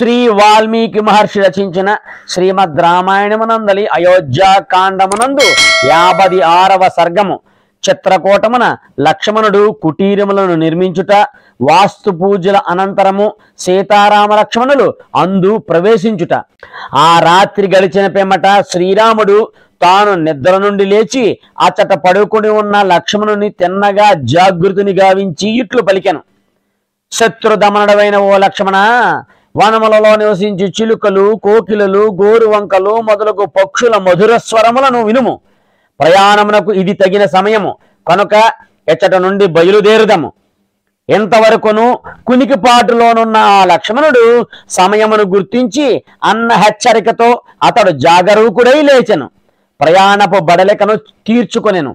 శ్రీ వాల్మీకి మహర్షి రచించిన శ్రీమద్ రామాయణమునందలి అయోధ్యాకాండమునందు యాభై ఆరవ సర్గము చిత్రకూటమున లక్ష్మణుడు కుటీరములను నిర్మించుట వాస్తు పూజల అనంతరము సీతారామ లక్ష్మణులు అందు ప్రవేశించుట ఆ రాత్రి గడిచిన పిమ్మట శ్రీరాముడు తాను నిద్ర నుండి లేచి అచ్చట పడుకుని ఉన్న లక్ష్మణుని తిన్నగా జాగృతిని గావించి ఇట్లు పలికెను శత్రుదమనుడవైన ఓ లక్ష్మణ వనములలో నివసించి చిలుకలు కోకిలలు గోరువంకలు మొదలగు పక్షుల మధుర స్వరములను వినుము ప్రయాణమునకు ఇది తగిన సమయము కనుక ఎచ్చట నుండి బయలుదేరుదము ఎంతవరకును కునికిపాటులోనున్న ఆ లక్ష్మణుడు సమయమును గుర్తించి అన్న హెచ్చరికతో అతడు జాగరూకుడై లేచెను ప్రయాణపు బడలికను తీర్చుకొనెను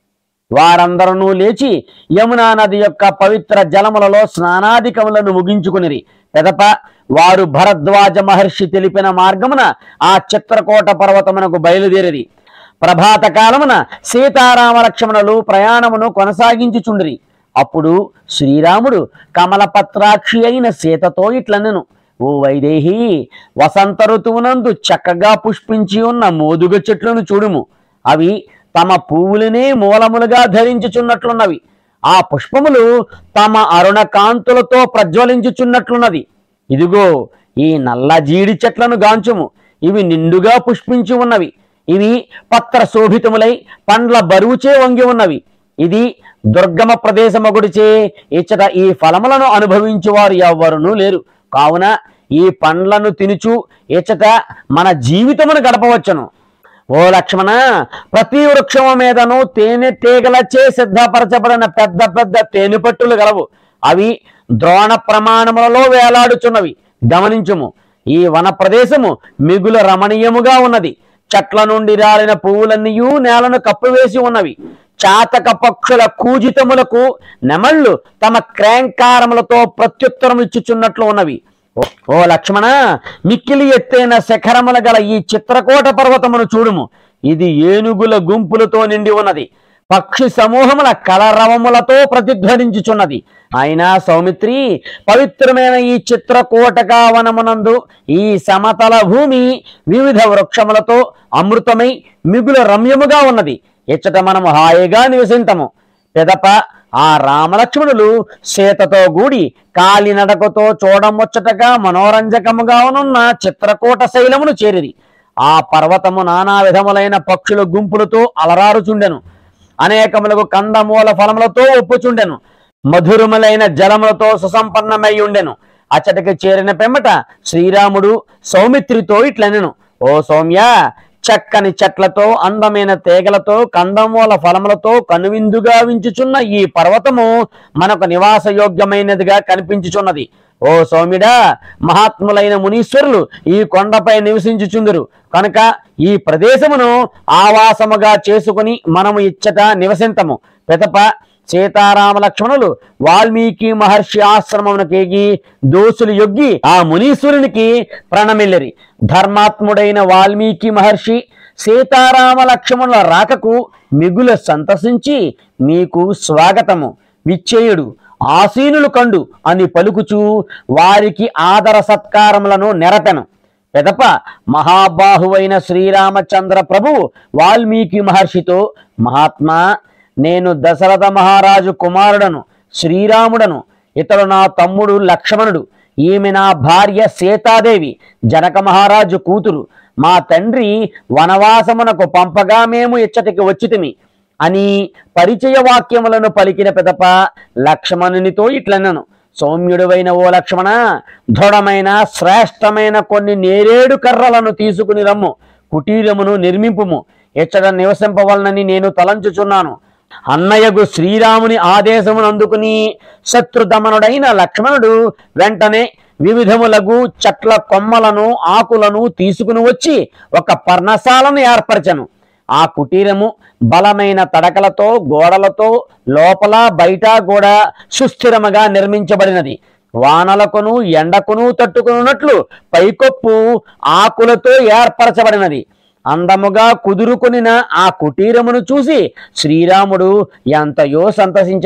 వారందరూ లేచి యమునా నది యొక్క పవిత్ర జలములలో స్నానాధికములను ముగించుకునిరి పెదప వారు భరద్వాజ మహర్షి తెలిపిన మార్గమున ఆ చిత్రకోట పర్వతమునకు బయలుదేరిరి ప్రభాత కాలమున సీతారామ లక్ష్మణులు ప్రయాణమును కొనసాగించుచుండిరి అప్పుడు శ్రీరాముడు కమలపత్రాక్షి అయిన సీతతో ఇట్లనెను ఓ వైదేహి వసంత ఋతువునందు చక్కగా పుష్పించి ఉన్న మోదుగ చెట్లను చూడుము అవి తమ పువ్వులనే మూలములుగా ధరించుచున్నట్లున్నవి ఆ పుష్పములు తమ అరుణ కాంతులతో ప్రజ్వలించుచున్నట్లున్నది ఇదిగో ఈ నల్ల జీడి చెట్లను గాంచుము ఇవి నిండుగా పుష్పించి ఉన్నవి ఇవి పత్ర శోభితములై పండ్ల బరువుచే వంగి ఉన్నవి ఇది దుర్గమ ప్రదేశమగుడిచే ఇచ్చట ఈ ఫలములను అనుభవించువారు ఎవ్వరునూ లేరు కావున ఈ పండ్లను తినుచు ఇచ్చట మన జీవితమును గడపవచ్చును ఓ లక్ష్మణ ప్రతి వృక్షము మీదను తేనె తీగలచే సిద్ధపరచబడిన పెద్ద పెద్ద తేనె పట్టులు గలవు అవి ద్రోణ ప్రమాణములలో వేలాడుచున్నవి గమనించుము ఈ వన ప్రదేశము మిగుల రమణీయముగా ఉన్నది చెట్ల నుండి రాలిన పువ్వులన్నీయూ నేలను కప్పివేసి ఉన్నవి చాతక పక్షుల కూజితములకు నెమళ్ళు తమ క్రాంకారములతో ప్రత్యుత్తరం ఇచ్చుచున్నట్లు ఉన్నవి ఓ- ఓ లక్ష్మణ మిక్కిలి ఎత్తైన శిఖరముల గల ఈ చిత్రకోట పర్వతమును చూడుము ఇది ఏనుగుల గుంపులతో నిండి ఉన్నది పక్షి సమూహముల కలరవములతో ప్రతిధ్వనించుచున్నది అయినా సౌమిత్రి పవిత్రమైన ఈ చిత్రకోటక వనమునందు ఈ సమతల భూమి వివిధ వృక్షములతో అమృతమై మిగుల రమ్యముగా ఉన్నది ఇచ్చట మనము హాయిగా నివసింతము పెదప ఆ రామలక్ష్మణులు సీతతో గూడి కాలినడకతో చూడముచ్చటగా మనోరంజకముగా ఉన్న చిత్రకూట శైలమును చేరిరి ఆ పర్వతము నానా విధములైన పక్షుల గుంపులతో అలరారుచుండెను అనేకములకు కందమూల ఫలములతో ఒప్పుచుండెను మధురములైన జలములతో సుసంపన్నమై ఉండెను అచ్చటికి చేరిన పిమ్మట శ్రీరాముడు సౌమిత్రితో ఇట్లనెను ఓ సౌమ్య చక్కని చెట్లతో అందమైన తీగలతో కందమూల ఫలములతో కనువిందుగా వించుచున్న ఈ పర్వతము మనకు నివాసయోగ్యమైనదిగా కనిపించుచున్నది ఓ సౌమ్యుడా మహాత్ములైన మునీశ్వరులు ఈ కొండపై నివసించుచుందురు కనుక ఈ ప్రదేశమును ఆవాసముగా చేసుకుని మనము ఇచ్చట నివసింతము పితప సీతారామ లక్ష్మణులు వాల్మీకి మహర్షి ఆశ్రమమునకేగి దోసులు యొగ్గి ఆ మునీశ్వరునికి ప్రణమిల్లిరి ధర్మాత్ముడైన వాల్మీకి మహర్షి సీతారామ లక్ష్మణుల రాకకు మిగుల సంతసించి మీకు స్వాగతము విచ్చేయుడు ఆసీనులు కండు అని పలుకుచూ వారికి ఆదర సత్కారములను నెరపెను పెదప మహాబాహువైన శ్రీరామచంద్ర ప్రభువు వాల్మీకి మహర్షితో మహాత్మా నేను దశరథ మహారాజు కుమారుడను శ్రీరాముడను ఇతడు నా తమ్ముడు లక్ష్మణుడు ఈమె నా భార్య సీతాదేవి జనక మహారాజు కూతురు మా తండ్రి వనవాసమునకు పంపగా మేము ఇచ్చటికి వచ్చితిమి అని పరిచయ వాక్యములను పలికిన పెదప లక్ష్మణునితో ఇట్లనను సౌమ్యుడువైన ఓ లక్ష్మణ దృఢమైన శ్రేష్టమైన కొన్ని నేరేడు కర్రలను తీసుకుని రమ్ము కుటీరమును నిర్మింపుము ఇచ్చట నివసింపవలనని నేను తలంచుచున్నాను అన్నయ్యకు శ్రీరాముని ఆదేశమును అందుకుని శత్రుదమనుడైన లక్ష్మణుడు వెంటనే వివిధములగు చెట్ల కొమ్మలను ఆకులను తీసుకుని వచ్చి ఒక పర్ణశాలను ఏర్పరచను ఆ కుటీరము బలమైన తడకలతో గోడలతో లోపల బయట కూడా సుస్థిరముగా నిర్మించబడినది వానలకును ఎండకును తట్టుకున్నట్లు పైకొప్పు ఆకులతో ఏర్పరచబడినది అందముగా కుదురుకొనిన ఆ కుటీరమును చూసి శ్రీరాముడు ఎంతయో సంతసించను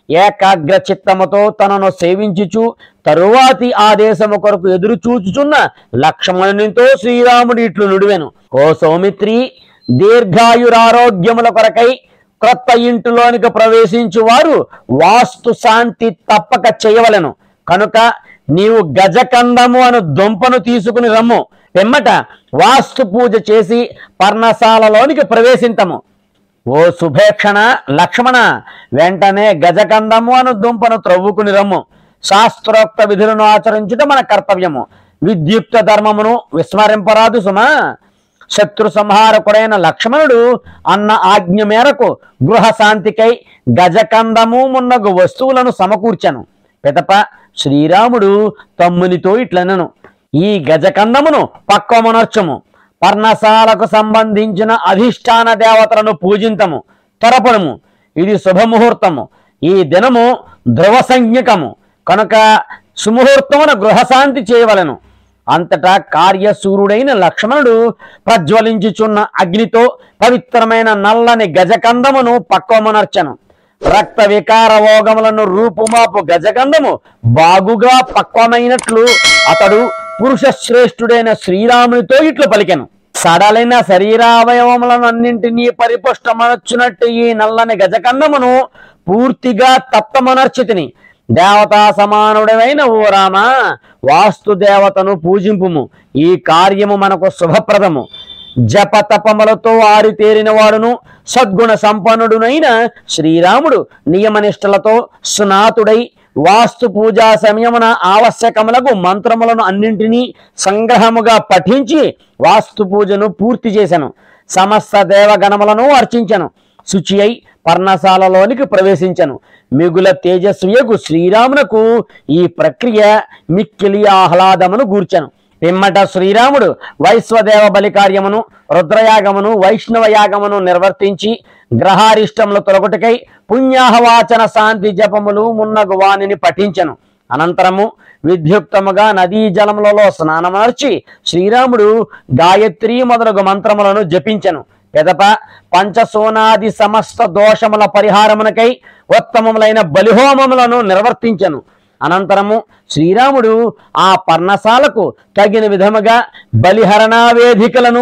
ఏకాగ్ర చిత్తముతో తనను సేవించుచు తరువాతి ఆదేశము కొరకు ఎదురు చూచుచున్న లక్ష్మణునితో శ్రీరాముడు ఇట్లు నుడివెను ఓ సౌమిత్రి దీర్ఘాయురారోగ్యముల కొరకై క్రొత్త ఇంటిలోనికి ప్రవేశించు వారు వాస్తు శాంతి తప్పక చేయవలెను కనుక నీవు గజకందము అను దుంపను తీసుకుని రమ్ము పిమ్మట వాస్తు పూజ చేసి పర్ణశాలలోనికి ప్రవేశింతము ఓ సుభేక్షణ లక్ష్మణ వెంటనే గజకందము అను దుంపను త్రవ్వుకుని రమ్ము శాస్త్రోక్త విధులను ఆచరించుట మన కర్తవ్యము విద్యుక్త ధర్మమును విస్మరింపరాదు సుమా శత్రు సంహారకుడైన లక్ష్మణుడు అన్న ఆజ్ఞ మేరకు గృహ శాంతికై గజకందము మున్నగు వస్తువులను సమకూర్చను పిదప శ్రీరాముడు తమ్మునితో ఇట్లనను ఈ గజకందమును పక్వమునర్చుము పర్ణశాలకు సంబంధించిన అధిష్టాన దేవతలను పూజింతము తరపునము ఇది శుభముహూర్తము ఈ దినము ధ్రువ సంజ్ఞకము కనుక సుముహూర్తమున గృహశాంతి చేయవలెను అంతటా కార్యసూరుడైన లక్ష్మణుడు ప్రజ్వలించుచున్న అగ్నితో పవిత్రమైన నల్లని గజకందమును పక్వమునర్చను రక్త వికార భోగములను రూపుమాపు గజగంధము బాగుగా పక్వమైనట్లు అతడు పురుష శ్రేష్ఠుడైన శ్రీరామునితో ఇట్లు పలికెను సడలైన శరీరావయవములను అన్నింటినీ పరిపుష్టమనర్చునట్టు ఈ నల్లని గజకందమును పూర్తిగా తప్తమనర్చితిని దేవతా సమానుడమైన ఓ రామ వాస్తు దేవతను పూజింపుము ఈ కార్యము మనకు శుభప్రదము జప తపములతో ఆరితేరిన వాడును సద్గుణ సంపన్నుడునైన శ్రీరాముడు నియమనిష్టలతో స్నాతుడై వాస్తు పూజా సమయమున ఆవశ్యకములకు మంత్రములను అన్నింటినీ సంగ్రహముగా పఠించి వాస్తు పూజను పూర్తి చేశాను సమస్త దేవగణములను అర్చించను శుచి అయి పర్ణశాలలోనికి ప్రవేశించను మిగుల తేజస్వియకు శ్రీరామునకు ఈ ప్రక్రియ మిక్కిలి ఆహ్లాదమును గూర్చెను పిమ్మట శ్రీరాముడు వైశ్వదేవ బలి కార్యమును రుద్రయాగమును వైష్ణవ యాగమును నిర్వర్తించి గ్రహారిష్టముల తొలగుటకై పుణ్యాహవాచన శాంతి జపములు మున్నగు వానిని పఠించెను అనంతరము విద్యుక్తముగా నదీ జలములలో స్నానమర్చి శ్రీరాముడు గాయత్రి మొదలగు మంత్రములను జపించెను పెదప పంచసోనాది సమస్త దోషముల పరిహారమునకై ఉత్తమములైన బలిహోమములను నిర్వర్తించెను అనంతరము శ్రీరాముడు ఆ పర్ణశాలకు తగిన విధముగా బలిహరణా వేదికలను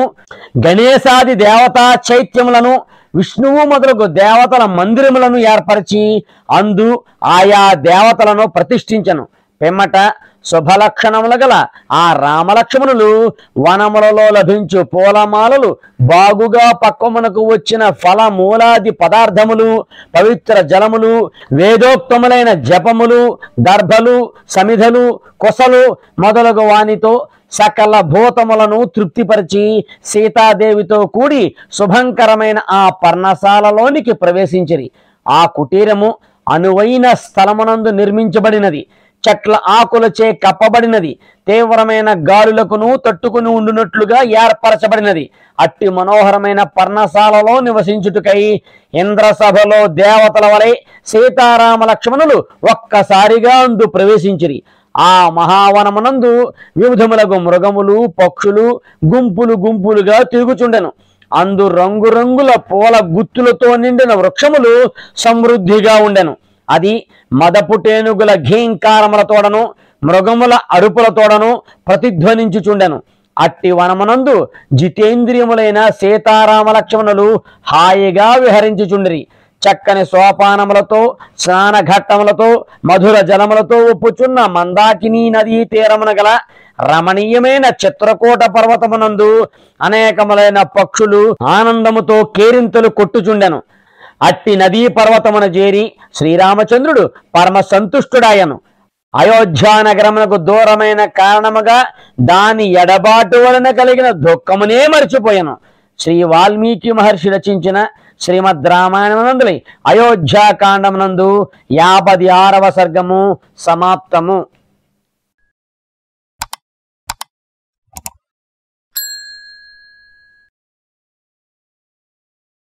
గణేశాది దేవతా చైత్యములను విష్ణువు మొదలగు దేవతల మందిరములను ఏర్పరిచి అందు ఆయా దేవతలను ప్రతిష్ఠించను పిమ్మట శుభలక్షణములు గల ఆ రామలక్ష్మణులు వనములలో లభించు పూలమాలలు బాగుగా పక్వమునకు వచ్చిన ఫలమూలాది పదార్థములు పవిత్ర జలములు వేదోక్తములైన జపములు దర్భలు సమిధలు కొసలు మొదలగు వానితో సకల భూతములను తృప్తిపరిచి సీతాదేవితో కూడి శుభంకరమైన ఆ పర్ణశాలలోనికి ప్రవేశించిరి ఆ కుటీరము అనువైన స్థలమునందు నిర్మించబడినది చెట్ల ఆకులచే కప్పబడినది తీవ్రమైన గాలులకును తట్టుకుని ఉండునట్లుగా ఏర్పరచబడినది అట్టి మనోహరమైన పర్ణశాలలో నివసించుటకై ఇంద్రసభలో దేవతల వలె సీతారామ లక్ష్మణులు ఒక్కసారిగా అందు ప్రవేశించిరి ఆ మహావనమునందు వివిధములగు మృగములు పక్షులు గుంపులు గుంపులుగా తిరుగుచుండెను అందు రంగురంగుల పూల గుత్తులతో నిండిన వృక్షములు సమృద్ధిగా ఉండెను అది మదపుటేనుగుల ఘీంకారములతోడను మృగముల అరుపులతోడను ప్రతిధ్వనించుచుండెను అట్టి వనమునందు జితేంద్రియములైన సీతారామ లక్ష్మణులు హాయిగా విహరించుచుండిరి చక్కని సోపానములతో స్నానఘట్టములతో మధుర జలములతో ఉప్పుచున్న మందాకిని నదీ తీరమున గల రమణీయమైన చిత్రకూట పర్వతమునందు అనేకములైన పక్షులు ఆనందముతో కేరింతలు కొట్టుచుండెను అట్టి నదీ పర్వతమున చేరి శ్రీరామచంద్రుడు పరమ సంతుష్టుడాయను అయోధ్య నగరమునకు దూరమైన కారణముగా దాని ఎడబాటు వలన కలిగిన దుఃఖమునే మర్చిపోయాను శ్రీ వాల్మీకి మహర్షి రచించిన శ్రీమద్ రామాయణమునందులి అయోధ్యాకాండమునందు యాభై ఆరవ సర్గము సమాప్తము